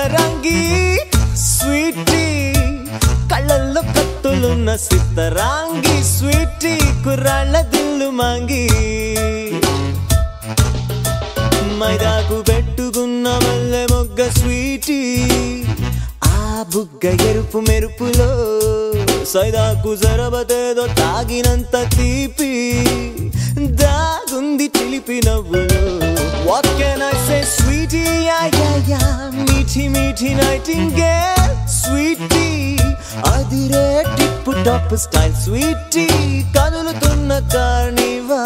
సుందరంగి Sweety కళ్ళల్లో కత్తులున్న సిత్తరాంగి Sweety కుర్రాళ్ళ దిల్లు మంగి మైదాకు పెట్టుకున్న మల్లె మొగ్గ స్వీటీ ఆ బుగ్గ ఎరుపు మెరుపులో సైదాకు జరబతేదో తాగినంత తీపి దాగుంది చిలిపి నవ్వులో what can I say sweety yeah yeah yeah మీఠి మీఠి నైటింగేల్ స్వీటీ అదిరే టిప్ టాప్ స్టైల్ స్వీటీ కదులుతున్న కార్నివా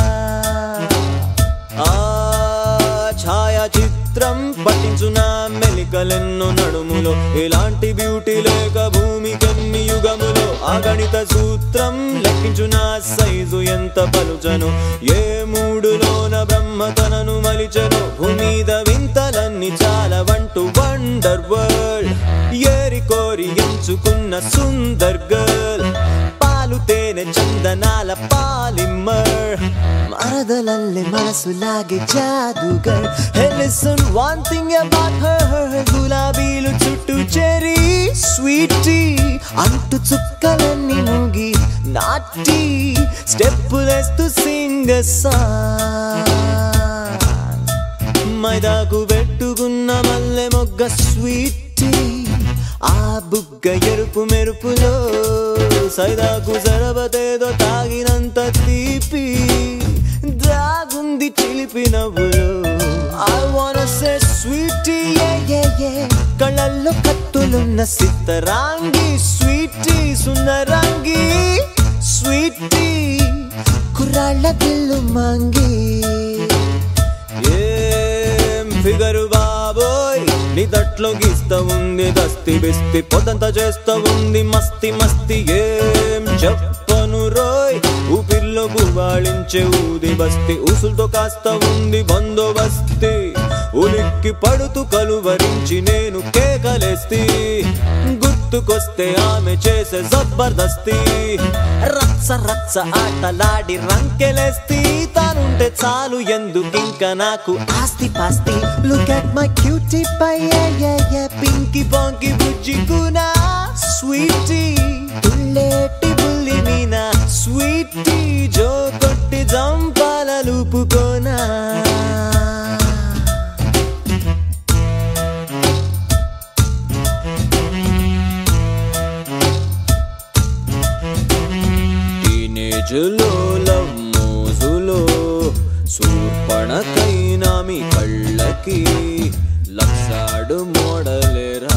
ఆ ఛాయాచిత్రం పట్టించు నా మెలికలెన్నో నడుములో ఇలాంటి బ్యూటీ లేక భూమికెన్ని యుగములో ఆ గణిత సూత్రం లెక్కించు నా సైజు ఎంత పలుచను ఏ మూడులోన బ్రహ్మ తనను మలిచెను భూమీద వింతలన్నీ చాలా వంటు వండర్ వరల్డ్ ఏరి కోరి ఎంచుకున్న సుందర్ గర్ల్ పాలు తేనె చందనాల పాలిమర్ మరదలల్లె మనసులాగే జాదుగర్ hey listen one thing about her గులాబీలు చుట్టూ చెరీ స్వీటీ అంటు చుక్కలన్నీ మూగి నాటి స్టెప్పులేస్తూ సింగ మైదాకు పెట్టుకున్న మల్లె మొగ్గ స్వీటీ ఆ బుగ్గ ఎరుపు మెరుపులో సైదాకు జరబతేదో తాగినంత తీపి దాగుంది చిలిపి నవ్వులో ఐ వాన సే స్వీటీ కళ్ళల్లో కత్తులున్న సిత్తరాంగి స్వీటీ సుందరంగి స్వీటీ కుర్రాళ్ళ దిల్లు మంగి ఏం ఫిగరు బాబోయ్ నీ తట్లో గీస్తా ఉంది దస్తి బిస్తి పొద్దంతా చేస్తా ఉంది మస్తి మస్తి ఏం చెప్పను రోయ్ ఊపిరిలో గుబాళించే ఊది బస్తి ఊసులతో కాస్త ఉంది బందోబస్తి ఉలిక్కి పడుతూ కలువరించి నేను కేకలేస్తి గుర్తుకొస్తే ఆమె చేసే జబర్దస్తి రచ్చ రచ్చ ఆటలాడి రంకెలేస్తి తానుంటే చాలు ఎందుకింక నాకు ఆస్తి పాస్తి look at my cutie pie పింకి పాంకి బుజ్జి కునా స్వీటీ తుళ్ళేటి బుల్లి మీనా స్వీటీ జో కొట్టి జంపాల లూపుకోనా టీనేజ్లో లవ్ మోజులో శూర్పణకైనా మీ కళ్ళకి లక్షాడు మోడలేరా